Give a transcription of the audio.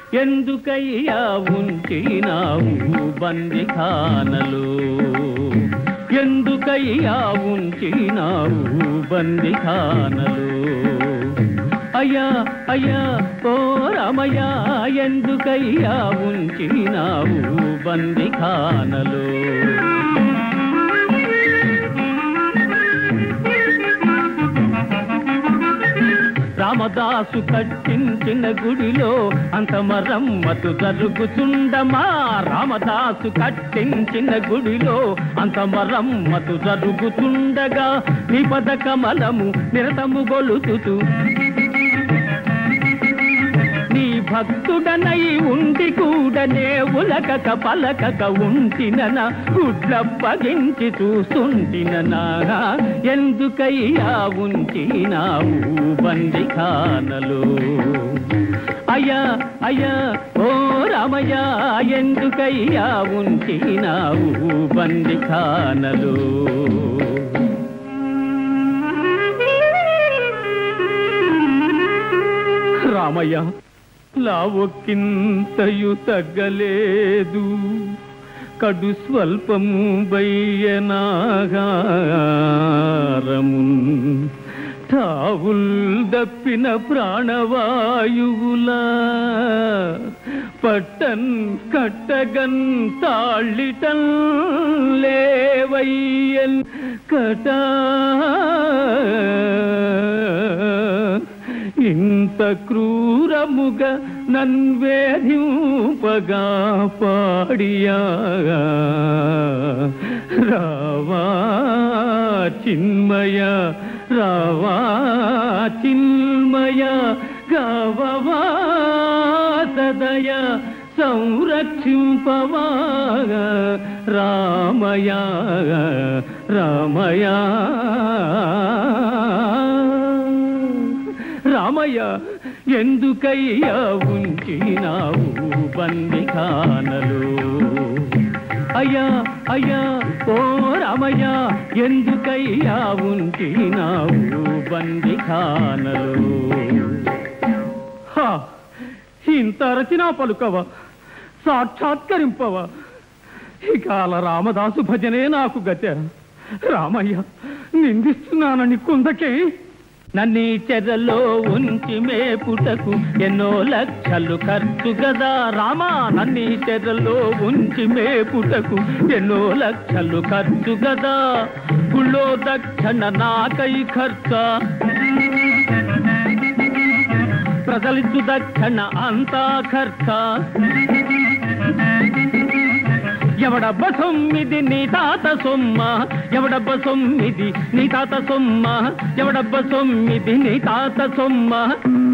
ఎందుకయ్యా ఉంచినావు బందిఖానలో ఎందుకయ్యా ఉంచినావు బందిఖానలో అయ్యా అయ్యా ఓ రామయ్యా ఎందుకయ్యా ఉంచినావు బందిఖానలో రామదాసు కట్టించిన గుడిలో అంత మరమ్మతు జరుగుతుండమా రామదాసు కట్టించిన గుడిలో అంత మరమ్మతు జరుగుతుండగా నీ పద కమలము నిరతము గొలుతుతూ నీ భక్తుడనై ఉండి కూడనే ఉలకక పలకక ఉంటినన గుడ్లప్పగించి చూస్తుంటిననా ఎందుకయ్యా ఉంచినావు బందిఖానలో అయ్యా అయ్యా ఓ రామయ్య ఎందుకయ్యా ఉంచినావు బందిఖానలో రామయ్య లావొక్కింతయు తగ్గలేదు కడు స్వల్పము బయ్యనాగారము తావుల్ దప్పిన ప్రాణవాయువులా పట్టన్ కట్టగన్ తాళ్ళిటన్ లేవయ్యన్ కటా ఇంత క్రూరముగ నన్వేధింపగా పాడియా రావా చిన్మయ రావా చిన్మయ గవవా సదయ సంరక్షింపవా రామయ రామయ రామయ్య ఎందుకయ్యా ఉంచినావు బందిఖానలో అయ్యా అయ్యా ఓ రామయ్య ఎందుకయ్యా ఉంచినావు బందిఖానలో హా, ఇంత రచనా పలుకవా సాక్షాత్కరింపవా ఇకాల రామదాసు భజనే నాకు గత రామయ్య నిందిస్తున్నానని కుందకే నన్నీ చెరలో ఉంచి మేపుటకు ఎన్నో లక్షలు ఖర్చు గదా రామా నన్నీ చెరలో ఉంచి మేపుటకు ఎన్నో లక్షలు ఖర్చు గదా గుళ్ళో దక్షణ నాకై ఖర్చ ప్రజలిచ్చు దక్షణ అంతా ఖర్చ ఎవడబ్బ సొమ్మిది నీ తాత సొమ్మ ఎవడబ్బ సొమ్మిది నీ తాత సొమ్మ ఎవడబ్బ సొమ్మిది నీ తాత సొమ్మ